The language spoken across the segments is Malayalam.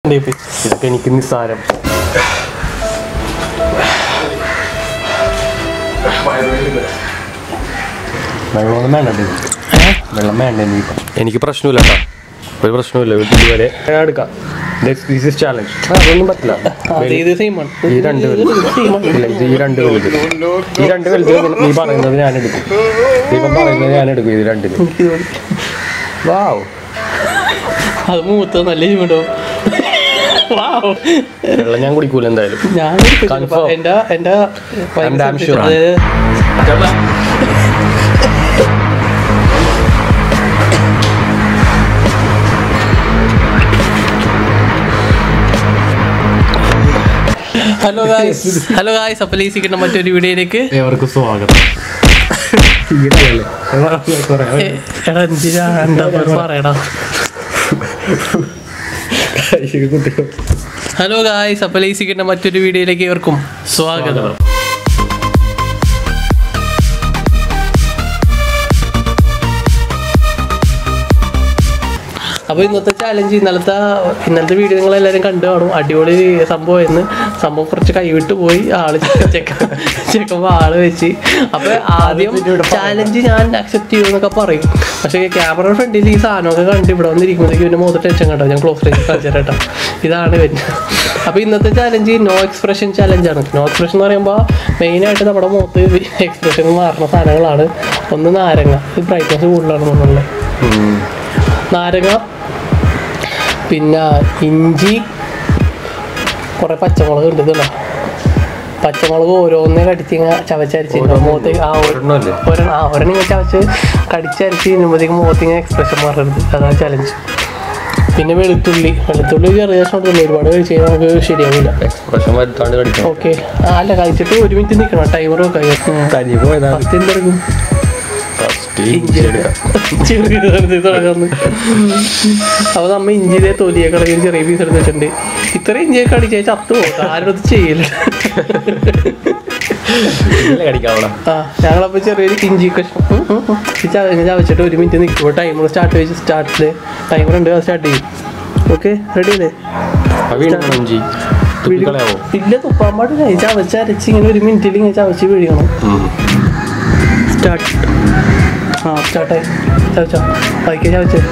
ഇതൊക്കെ എനിക്ക് നിസ്സാരം വെള്ളമൊന്നും വേണ്ട ഇത്. വെള്ളം വേണ്ട എനിക്ക് എനിക്ക് പ്രശ്നമില്ല കേട്ടോ ഒരു പ്രശ്നമില്ല ഇതുവരെ ഞാൻ എടുക്കാം ദിസ് ഇസ് ചാലഞ്ച് അതൊന്നും പറ്റില്ല ഈ രണ്ട് വലുത് ഇല്ല ഇത് ഈ രണ്ട് വലുത് ഈ രണ്ട് വലുത് നീ പറയുന്നത് ഞാൻ എടുക്കും നീ ഇപ്പം പറയുന്നത് ഞാൻ എടുക്കും ഇത് രണ്ടില് വാവ് അത് മൂത്ത നല്ല ചൂടോ വെള്ളം ഞാൻ കുടിക്കൂല എന്തായാലും ഞാൻ Confirm. എന്റെ എന്റെ I'm damn sure. അതായത് ഹലോ ഗായ്സ് ഹലോ ഗായ്സ് അപ്പോൾ ഈ കിട്ടുന്ന മറ്റൊരു വീഡിയോയിലേക്ക് ഏവർക്കും സ്വാഗതം ഈടല്ലേ ഏ, എടാ എന്തിനാ എന്താ പറയടാ കുട്ടികൾ ഹലോ ഗായ്സ് അപ്പോൾ ഈ കിട്ടുന്ന മറ്റൊരു വീഡിയോയിലേക്ക് ഇവർക്കും സ്വാഗതം അപ്പോൾ ഇന്നത്തെ ചാലഞ്ച് ഇന്നലത്തെ ഇന്നലത്തെ വീഡിയോ നിങ്ങൾ എല്ലാവരും കണ്ടു കാണും അടിപൊളി സംഭവമായിരുന്നു സംഭവം കുറച്ച് കൈവിട്ട് പോയി ആള് ചെക്ക ചെക്കുമ്പോൾ ആള് വെച്ച് അപ്പോൾ ആദ്യം ചാലഞ്ച് ഞാൻ അക്സെപ്റ്റ് ചെയ്യുമെന്നൊക്കെ പറയും പക്ഷേ ക്യാമറ ഫ്രണ്ടിൽ ഈ സാധനമൊക്കെ കണ്ട് ഇവിടെ വന്നിരിക്കുമ്പോഴത്തേക്ക് പിന്നെ മുഖത്ത് ടെൻഷൻ കേട്ടോ ഞാൻ ക്ലോസ് റേഞ്ച് കാണിച്ചു കേട്ടോ ഇതാണ് വരുന്നത് അപ്പോൾ ഇന്നത്തെ ചാലഞ്ച് നോ എക്സ്പ്രഷൻ ചാലഞ്ചാണ് നോ എക്സ്പ്രഷൻ എന്ന് പറയുമ്പോൾ മെയിനായിട്ട് നമ്മുടെ മുഖത്ത് എക്സ്പ്രഷൻ മാറുന്ന സാധനങ്ങളാണ് ഒന്ന് നാരങ്ങ ഇത് ബ്രൈറ്റ്നസ് കൂടുതലാണ് തോന്നുന്നത് നാരങ്ങ പിന്നെ ഇഞ്ചി കുറേ പച്ചമുളക് ഉണ്ട് ഇതല്ല പച്ചമുളക് ഓരോന്നേ കടിച്ചിങ്ങ ചവച്ചരച്ച് മുഖത്തേക്ക് ആ ഒരു ഒരെണ്ണമല്ലേ ഒരെണ്ണം ആ ഒരെണ്ണം ഇങ്ങനെ ചവച്ച് കടിച്ചരച്ച് കഴിയുമ്പോഴത്തേക്കും മുഖത്തിങ്ങനെ എക്സ്പ്രഷൻ മാറരുത് അതാണ് ചലഞ്ച് പിന്നെ വെളുത്തുള്ളി വെളുത്തുള്ളി ചെറിയ കഷ്ണം തിന്നു ഒരുപാട് കഴിച്ച് കഴിഞ്ഞാൽ നമുക്ക് ശരിയാവില്ല എക്സ്പ്രഷൻ വരുത്താണ്ട് കടിക്കണം ഓക്കെ അല്ല കഴിച്ചിട്ട് ഒരു മിനിറ്റ് നിൽക്കണം ടൈമർ ഒക്കെ തനി പോയതാണ് ഫസ്റ്റ് എന്തെടുക്കും ഫസ്റ്റ് ഇഞ്ചി എടുക്കാം അപ്പൊ നമ്മ ഇഞ്ചിയുടെ തൊലിയൊക്കെ കളഞ്ഞ് ചെറിയ പീസ് എടുത്ത് വെച്ചിട്ടുണ്ട് ഇത്ര ഇഞ്ചിയൊക്കെ അടിച്ചാൽ ചത്തു പോകും ആരും അത് ചെയ്യില്ല ഇല്ല കടിക്കാവണം ആ ഞങ്ങളപ്പോ ചെറിയൊരു ഇഞ്ചി കഷ്ണം ഉം, ഉം, ഉം. ഈ ചവ- ചവച്ചിട്ട് ഒരു മിനിറ്റ് നിൽക്കുമ്പോൾ ടൈമർ സ്റ്റാർട്ട് വെച്ച് സ്റ്റാർട്ടില് ടൈമർ ഉണ്ട് അത് സ്റ്റാർട്ട് ചെയ്യും ഓക്കെ റെഡി അല്ലേ ആ വീണോ ഇഞ്ചി തുപ്പിക്കളയാവോ ഇല്ല തുപ്പാൻ പാടില്ല ഈ ചവച്ചരച്ച് ഇങ്ങനെ ഒരു മിനിറ്റിൽ ഇങ്ങനെ ചവച്ച് പിഴിയണം സ്റ്റാർട്ട് ആ സ്റ്റാർട്ടായി ചവച്ചോ പതുക്കെ ചവച്ചേ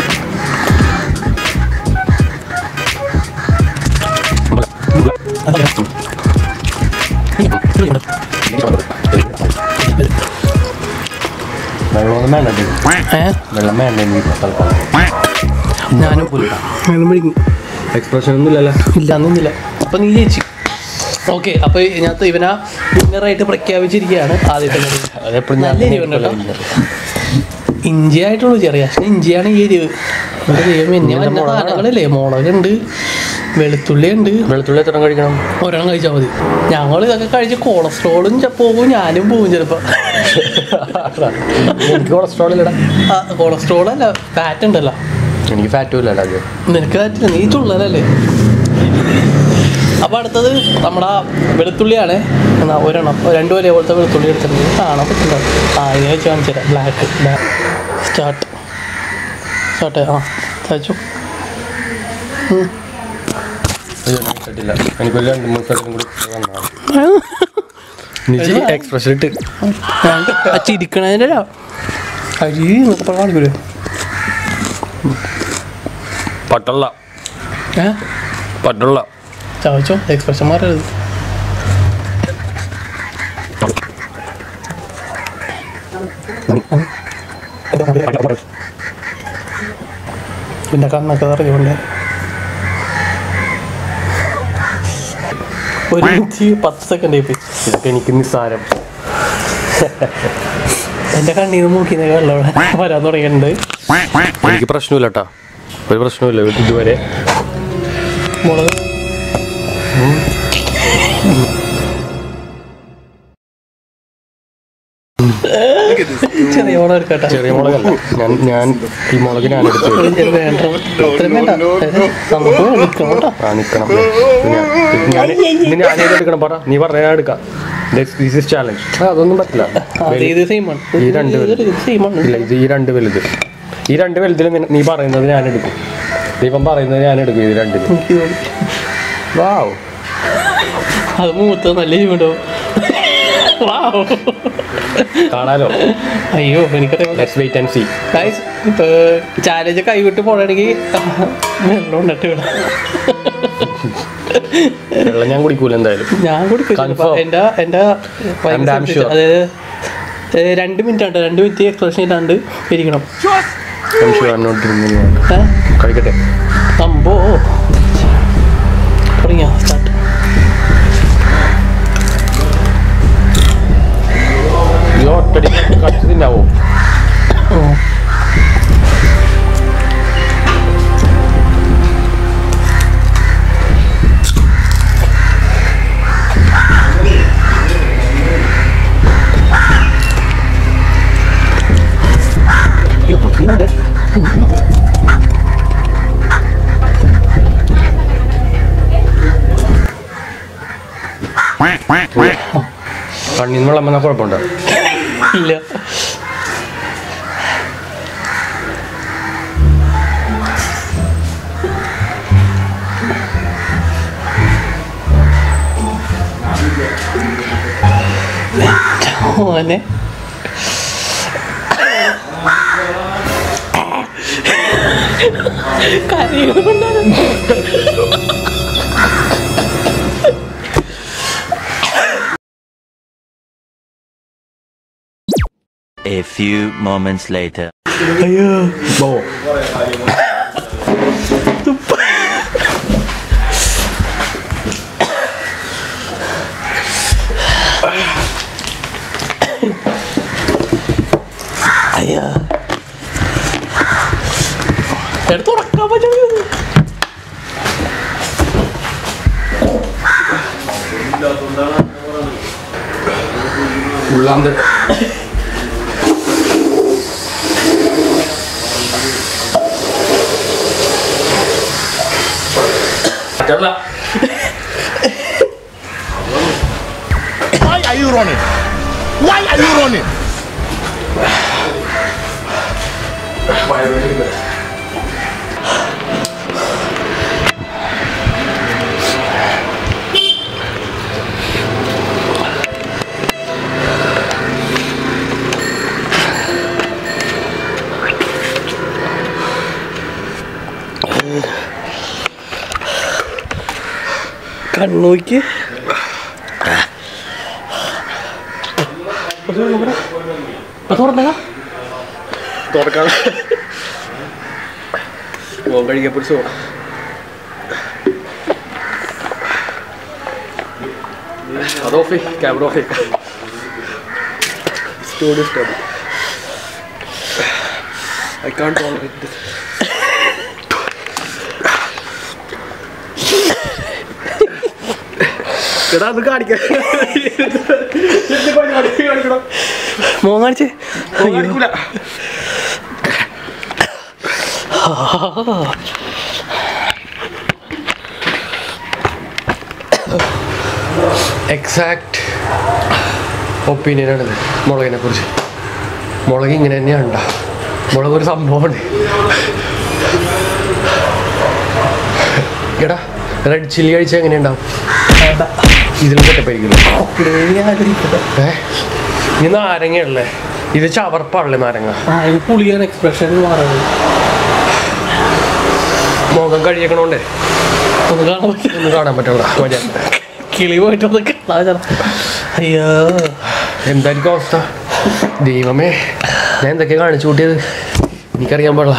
വെള്ളമൊന്നും വേണ്ട ഇത്. ഏഹ് വെള്ളം വേണ്ട എനിക്ക് തൽക്കാലം ഞാനും ഞാനും പിടിക്കും എക്സ്പ്രഷൻ ഒന്നും ഇല്ലല്ലോ ഇല്ല അന്നില്ല അപ്പൊ നീ ജയിച്ചു ഓക്കെ അപ്പൊ ഇതിനകത്ത് ഇവനാ വിന്നറായിട്ട് പ്രഖ്യാപിച്ചിരിക്കുകയാണ് ആദ്യത്തെ കളി. അതെപ്പോഴും ഞാൻ നല്ല എരിവുണ്ട് കേട്ടോ. ഇഞ്ചി ആയിട്ടുള്ളൂ ചെറിയ കഷ്ണം ഇഞ്ചിയാണ് ഈ എരിവ് ഇവിടെ ദൈവം എന്നെ ഇങ്ങനത്തെ വന്ന മുളകാണ്. സാധനങ്ങളില്ലേ മുളകുണ്ട് വെളുത്തുള്ളി ഉണ്ട് വെളുത്തുള്ളി എത്ര കഴിക്കണം ഒരെണ്ണം കഴിച്ചാൽ മതി ഞങ്ങൾ ഇതൊക്കെ കഴിച്ച് കൊളസ്ട്രോളും ച- പോകും ഞാനും പോകും ചിലപ്പോൾ എനിക്ക് കൊളസ്ട്രോൾ ഇല്ലടാ കൊളസ്ട്രോൾ അല്ല ഫാറ്റ് ഉണ്ടല്ലോ എനിക്ക് ഫാറ്റും ഇല്ലല്ലോ അത് നിനക്ക് പറ്റില്ല നീ ചുള്ളലല്ലേ അപ്പൊ അടുത്തത് നമ്മുടെ വെളുത്തുള്ളിയാണ് എന്നാ ഒരെണ്ണം രണ്ടു ഒരേ പോലത്തെ വെളുത്തുള്ളി എടുത്തിട്ടുണ്ട് കാണാൻ പറ്റില്ല ആ ഇനി വെച്ച് കാണിച്ചു തരാം ബ്ലാക്ക് സ്റ്റാർട്ട് സ്റ്റാർട്ട് ആ തയ്ച്ചു അയ്യോ, ഞാൻ ഇട്ടിട്ടില്ല. എനിക്കൊരു രണ്ട് മൂന്ന് സ്ഥലത്തും കൂടി എക്സ്പ്രഷൻ ഇട്ട് ചിരിക്കണതിൻ്റെ അരി എന്നൊക്കെ പറഞ്ഞാൽ കാണിക്കൂലേ പട്ടുള്ള ഏ പട്ടുള്ള ചവച്ചോ എക്സ്പ്രഷൻ മാറരുത് പിന്നെ കണ്ണൊക്കെ നിറഞ്ഞുകൊണ്ട് ഒരു മിനിറ്റ് പത്ത് സെക്കൻഡ് ആയിപ്പോയി ഇതൊക്കെ എനിക്ക് നിസ്സാരം എൻ്റെ കണ്ണീർ നിന്ന് മൂക്കിന്ന് വെള്ളം വരാൻ തുടങ്ങിയിട്ടുണ്ട് എനിക്ക് പ്രശ്നമില്ല കേട്ടോ ഒരു പ്രശ്നമില്ല ഇതുവരെ മുളക് ചെറിയ മുളക് എടുക്കട്ടെ ചെറിയ മുളകല്ല ഞാൻ ഞാൻ ഈ മുളക് ഞാൻ എടുത്തു ഇത് വേണ്ട ഇത്രയും വേണ്ട അതായത് നമുക്ക് നിൽക്കണം കേട്ടോ ആ നിൽക്കണം ഇത് ഞാൻ ഇത് ഞാൻ ഏത് എടുക്കണം പറ നീ പറഞ്ഞ ഞാൻ എടുക്കാം ദിസ് ഇസ് ചാലഞ്ച് അതൊന്നും പറ്റില്ല അത് ഇത് സെയിം ആണ് ഈ രണ്ട് ഇത് സെയിം ആണ് ഇല്ല ഇത് ഈ രണ്ട് വലുത് ഈ രണ്ട് വലുതിൽ നീ പറയുന്നത് ഞാൻ എടുക്കും ദീപം പറയുന്നത് ഞാൻ എടുക്കും ഇത് രണ്ടിന് എനിക്ക് തോന്നി വാവ് അത് മൂത്ത നല്ല ചൂടോ വാവ് കാണാലോ അയ്യോ എനിക്കറിയാം let's wait and see guys challenge കൈവിട്ട് പോണെങ്കിൽ വെള്ളം ഉണ്ടിട്ട് വിടാം വെള്ളം ഞാൻ കുടിക്കൂല എന്തായാലും ഞാൻ കൊടുക്കില്ല Confirm. എൻ്റെ എൻ്റെ I'm damn sure. അതായത് ഏ, രണ്ട് മിനിറ്റ് ആണ് രണ്ട് മിനിറ്റ് എക്സ്പ്രഷൻ ഇല്ലാണ്ട് ഇരിക്കണം I'm sure I'm not drinking water. ഏ? കഴിക്കട്ടെ സംഭോ തുടങ്ങിയ സ്റ്റാർട്ട് ഇത് ഒറ്റടി കടിച്ച് തിന്നാവോ കണ്ണിൽ നിന്ന് വെള്ളം വന്നാൽ കുഴപ്പമുണ്ടോ ഇല്ല മോനെ കരയുന്നുണ്ടാണ് A few moments later. അയ്യോ ഓ അയ്യാ എടുത്ത് ഉറക്കാൻ പറ്റുന്നത് ഉള്ളാന്ത് പറ്റല്ല Why are you running? Why are you running? കണ്ണൂക്ക് തുറന്നതാ തുറക്കാൻ ഓ കഴിക്കപ്പിടിച്ചോ അത് off camera off story story I can tolerate this എടാ അത് കാണിക്കാൻ കാണിക്കണം മോൻ കാണിച്ചേ കാണിക്കൂല എക്സാക്ട് ഒപ്പീനിയനാണിത് മുളകിനെ കുറിച്ച് മുളക് ഇങ്ങനെ തന്നെയാണ് ഉണ്ടാ മുളക് ഒരു സംഭവമാണ് എടാ റെഡ് ചില്ലി കഴിച്ചാൽ എങ്ങനെയുണ്ടാവും ഇതിലും കെട്ടപ്പായിരിക്കില്ല ഏ ഇത് നാരങ്ങയല്ലേ ഇത് ചവർപ്പാണല്ലേ നാരങ്ങ ആ ഇത് പുളിയാണ് എക്സ്പ്രഷൻ മാറുന്നത് മുഖം കഴിയക്കണോണ്ടേ ഒന്ന് കാണാൻ പറ്റില്ല ഒന്നും കാണാൻ പറ്റില്ല മര്യാദ കിളി പോയിട്ടൊന്ന് കാണാൻ ചേട്ടാ. അയ്യോ എന്തായിരിക്കും അവസ്ഥ ദൈവമേ ഞാൻ എന്തൊക്കെയാ കാണിച്ചു കൂട്ടിയത് എനിക്കറിയാൻ പാടില്ല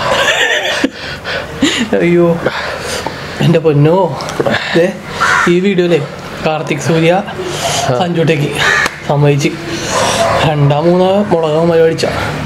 അയ്യോ എൻ്റെ പൊന്നോ ദേ ഈ വീഡിയോയിലെ കാർത്തിക് സൂര്യ സഞ്ജുട്ടേക്ക് സമ്മതിച്ച് രണ്ടാം മൂന്നാ മുളകം മേടിച്ച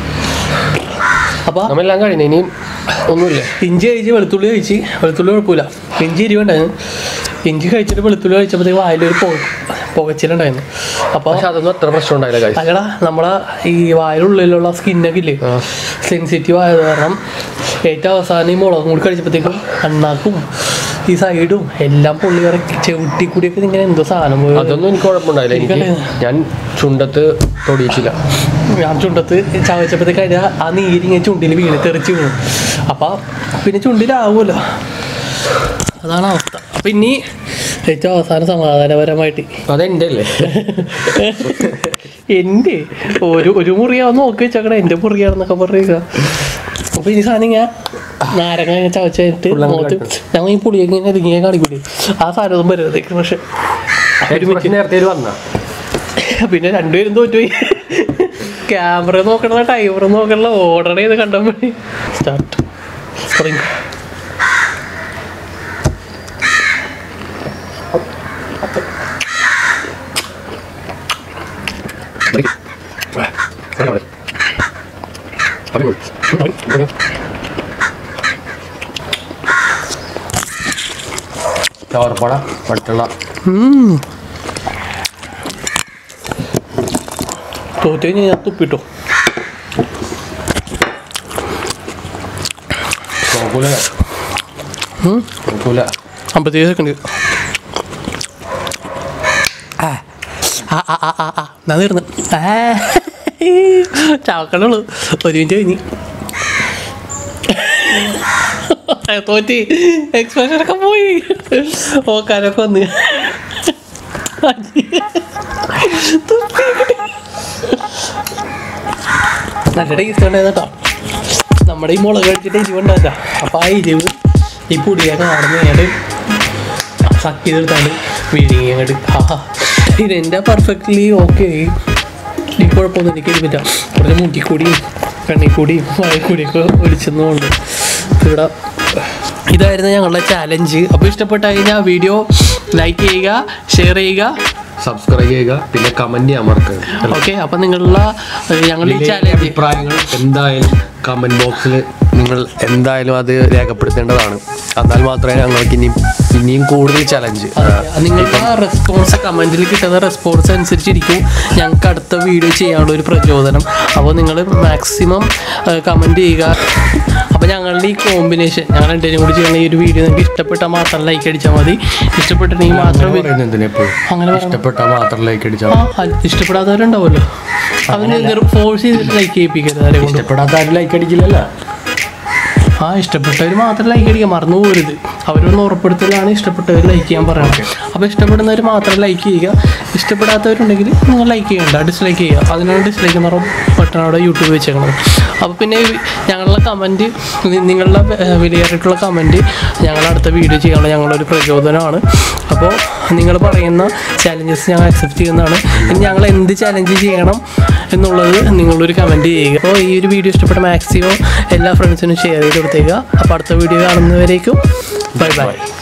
അപ്പൊ നമ്മെല്ലാം കഴിഞ്ഞു ഇനിയും ഒന്നുമില്ല ഇഞ്ചി കഴിച്ച് വെളുത്തുള്ളി കഴിച്ച് വെളുത്തുള്ളി കുഴപ്പമില്ല ഇഞ്ചി എരിവുണ്ടായിരുന്നു ഇഞ്ചി കഴിച്ചിട്ട് വെളുത്തുള്ളി കഴിച്ചപ്പോഴത്തേക്ക് വായിലൊരു പുക പുകച്ചിലുണ്ടായിരുന്നു അപ്പോൾ പക്ഷെ അതൊന്നും അത്ര പ്രശ്നം ഉണ്ടായില്ല കാര്യം അല്ലടാ നമ്മളെ ഈ വായുള്ളിലുള്ള സ്കിന്നൊക്കെ ഇല്ലേ ആ. സെൻസിറ്റീവ് ആയത് കാരണം ഏറ്റവും അവസാനം ഈ മുളകും കൂടി കഴിച്ചപ്പോഴത്തേക്കും അണ്ണാക്കും ഈ സൈഡും എല്ലാം പൊള്ളി വരെ ചെവിട്ടി കൂടിയൊക്കെ ഇങ്ങനെ എന്തോ സാധനം പോയി അതൊന്നും എനിക്ക് കുഴപ്പമുണ്ടായില്ല എനിക്ക് ഞാൻ ചുണ്ടത്ത് തൊടിയിച്ചില്ല ഞാൻ ചുണ്ടത്ത് ചവച്ചപ്പോഴത്തേക്ക് അതിന് ആ നീരിങ്ങനെ ചുണ്ടിൽ വീണ് തെറിച്ച് വീണു അപ്പം പിന്നെ ചുണ്ടിലാവുമല്ലോ അതാണ് അവസ്ഥ അപ്പം ഇനി ഏറ്റവും അവസാനം സമാധാനപരമായിട്ട് അതെന്റെ അല്ലേ എൻ്റെ ഒരു ഒരു മുറിയാന്ന് നോക്കി വെച്ചേക്കണേ എൻ്റെ മുറിയാണെന്നൊക്കെ പറയുക അപ്പൊ ഈ സാധനം ഞാൻ നാരങ്ങ ഇങ്ങനെ ചവച്ചിട്ട് മുഖത്ത് ഞങ്ങൾ ഈ പുളിയൊക്കെ ഇങ്ങനെ ഇങ്ങനെ കാണിക്കൂലേ ആ സാധനം ഒന്നും വരുന്നത് പക്ഷെ പക്ഷെ നേരത്തെ ഇത് വന്ന പിന്നെ രണ്ടുപേരും തോറ്റുപോയി ക്യാമറ നോക്കണ ടൈമർ നോക്കണ ഓർഡർ ചെയ്ത് കണ്ടാൽ മതി സ്റ്റാർട്ട് തുടങ്ങി ചോർപ്പട പട്ടുള്ള തോറ്റു കഴിഞ്ഞാൽ ഞാൻ തുപ്പിട്ടോ നോക്കൂല നോക്കൂല അമ്പത്തേഴ് സെക്കൻഡ് ആ ആ ആ ആ ആ ആ ഞാൻ തീർന്നു ആ ചാവക്കണുള്ളൂ ഒരു മിനിറ്റ് കഴിഞ്ഞ് ആ, തോറ്റി എക്സ്പ്രഷൻ ഒക്കെ പോയി ഓക്കാനൊക്കെ വന്ന് നല്ല ടേസ്റ്റ് ഉണ്ടായിരുന്നു കേട്ടോ നമ്മുടെ ഈ മുളക് കഴിച്ചിട്ട് എരിവുണ്ടാവില്ല അപ്പം ആ എരിവ് ഈ പൊടിയൊക്കെ നടന്ന് കഴിഞ്ഞാൽ സക്ക് ചെയ്തെടുത്താണ് വിഴുങ്ങി അങ്ങോട്ട് ആ ഇതെൻ്റെ പെർഫെക്റ്റ്ലി ഓക്കെ ഈ കുഴപ്പമൊന്നും എനിക്ക് പറ്റില്ല കുറച്ച് മുട്ടിക്കൂടിയും കണ്ണിക്കൂടിയും വായക്കൂടിയൊക്കെ ഒലിച്ചെന്നുകൊണ്ട് ഇവിടെ ഇതായിരുന്നു ഞങ്ങളുടെ ചാലഞ്ച് അപ്പോൾ ഇഷ്ടപ്പെട്ടു കഴിഞ്ഞാൽ വീഡിയോ ലൈക്ക് ചെയ്യുക ഷെയർ ചെയ്യുക സബ്സ്ക്രൈബ് ചെയ്യുക പിന്നെ കമന്റ് അമർത്തുക ഓക്കെ അപ്പം നിങ്ങളുടെ ഏഹ്, ഞങ്ങളുടെ ഈ ചാലഞ്ച് അഭിപ്രായങ്ങൾ എന്തായാലും കമന്റ് ബോക്സിൽ നിങ്ങൾ എന്തായാലും അത് രേഖപ്പെടുത്തേണ്ടതാണ് എന്നാൽ മാത്രമേ ഞങ്ങൾക്ക് ഇനിയും ഇനിയും കൂടുതൽ ചലഞ്ച് നിങ്ങൾക്ക് ആ റെസ്പോൺസ് കമൻറ്റിൽ കിട്ടുന്ന റെസ്പോൺസ് അനുസരിച്ചിരിക്കും ഞങ്ങൾക്ക് അടുത്ത വീഡിയോ ചെയ്യാനുള്ള ഒരു പ്രചോദനം അപ്പോൾ നിങ്ങൾ മാക്സിമം കമൻറ്റ് ചെയ്യുക അപ്പോൾ ഞങ്ങളുടെ ഈ കോമ്പിനേഷൻ ഞങ്ങൾ രണ്ടിനും കൂടി ചെയ്യുന്ന ഈ ഒരു വീഡിയോ നിങ്ങൾക്ക് ഇഷ്ടപ്പെട്ടാൽ മാത്രം ലൈക്ക് അടിച്ചാൽ മതി ഇഷ്ടപ്പെട്ടിട്ടുണ്ടെങ്കിൽ മാത്രം വി- പറയുന്നത് എന്തിനെപ്പോഴും അങ്ങനെ പറയണം. ഇഷ്ടപ്പെട്ടാൽ മാത്രം ലൈക്ക് അടിച്ചാൽ ആ അ- ഇഷ്ടപ്പെടാത്തവരുണ്ടാവുമല്ലോ അവന് ഫോഴ്സ് ചെയ്തിട്ട് ലൈക്ക് ചെയ്യിപ്പിക്കരുത് ആരെ കൊണ്ട് ഇഷ്ടപ്പെടാത്ത ആരും ലൈക്ക് അടിക്കില്ലല്ലോ ആ ഇഷ്ടപ്പെട്ടവർ മാത്രം ലൈക്ക് അടിക്കുക മറന്നു പോരുത് അവരൊന്ന് ഉറപ്പെടുത്തലാണ് ഇഷ്ടപ്പെട്ടവർ ലൈക്ക് ചെയ്യാൻ പറയുന്നത് അപ്പോൾ ഇഷ്ടപ്പെടുന്നവർ മാത്രം ലൈക്ക് ചെയ്യുക ഇഷ്ടപ്പെടാത്തവരുണ്ടെങ്കിൽ നിങ്ങൾ ലൈക്ക് ചെയ്യണ്ട ഡിസ്ലൈക്ക് ചെയ്യുക അതിനാണ് ഡിസ്ലൈക്ക് എന്ന് പറഞ്ഞ ബട്ടൺ അവിടെ യൂട്യൂബ് വെച്ചേക്കുന്നത് അപ്പോൾ പിന്നെ ഈ ഞങ്ങളുടെ കമൻറ്റ് നിങ്ങളുടെ ഏഹ്, വിലയേറിയിട്ടുള്ള കമൻറ്റ് ഞങ്ങൾ അടുത്ത വീഡിയോ ചെയ്യാനുള്ള ഞങ്ങളൊരു പ്രചോദനമാണ് അപ്പോൾ നിങ്ങൾ പറയുന്ന ചാലഞ്ചസ് ഞങ്ങൾ അക്സെപ്റ്റ് ചെയ്യുന്നതാണ് ഇനി ഞങ്ങൾ എന്ത് ചാലഞ്ച് ചെയ്യണം എന്നുള്ളത് നിങ്ങളൊരു കമൻറ്റ് ചെയ്യുക അപ്പോൾ ഈ ഒരു വീഡിയോ ഇഷ്ടപ്പെട്ട മാക്സിമം എല്ലാ ഫ്രണ്ട്സിനും ഷെയർ ചെയ്ത് കൊടുത്തേക്കുക അപ്പോൾ അടുത്ത വീഡിയോ കാണുന്നവരേക്കും ബൈ ബൈ